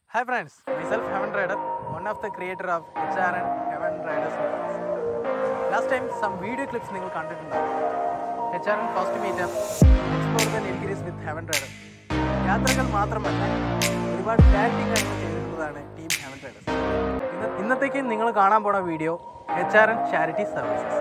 Hi friends, myself Heaven Rider, one of the creator of HRN Heaven Riders Videos. Last time some video clips നിങ്ങൾ കണ്ടിട്ടുണ്ടാവും H R N first metre explore the Nilgiris with heaven rider യാത്രകൾ മാത്രമല്ല ഒരുപാട് charity കാര്യങ്ങൾ ചെയ്തിട്ടുള്ളതാണ് team heaven Riders ഇന്ന് ഇന്നത്തേക്ക് നിങ്ങൾ കാണാൻ പോണ video H R N charity services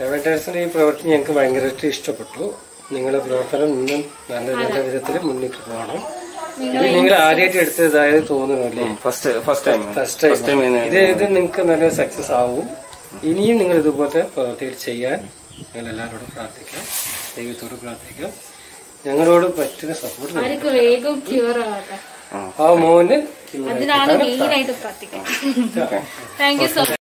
ഹെവൻഡേഴ്സിന്റെ ഈ പ്രവൃത്തി ഞങ്ങൾക്ക് ഭയങ്കരമായിട്ട് ഇഷ്ടപ്പെട്ടു നിങ്ങളുടെ പ്രവർത്തനം ഇന്നും നല്ല നല്ല വിധത്തിൽ മുന്നിട്ട് പോകണം ഇത് നിങ്ങൾ ആദ്യമായിട്ട് എടുത്തതായത് തോന്നുന്നല്ലേ first first time first time ഇത് ഇത് നിങ്ങൾക്ക് നല്ല സക്സസ് ആവും ഇനിയും നിങ്ങൾ ഇതുപോലത്തെ പ്രവൃത്തികൾ ചെയ്യാൻ ഞങ്ങൾ എല്ലാവരോടും പ്രാർത്ഥിക്കാം ദൈവത്തോട് പ്രാർത്ഥിക്കാം ഞങ്ങളോട് പറ്റുന്ന സപ്പോർട്ട് ആർക്ക് വേഗം ക്യൂർ ആവട്ടെ ആ മോന് അതിനാണ് മെയിൻ ആയിട്ട് പ്രാർത്ഥിക്കുന്നത് താങ്ക് യു സോ മച്ച്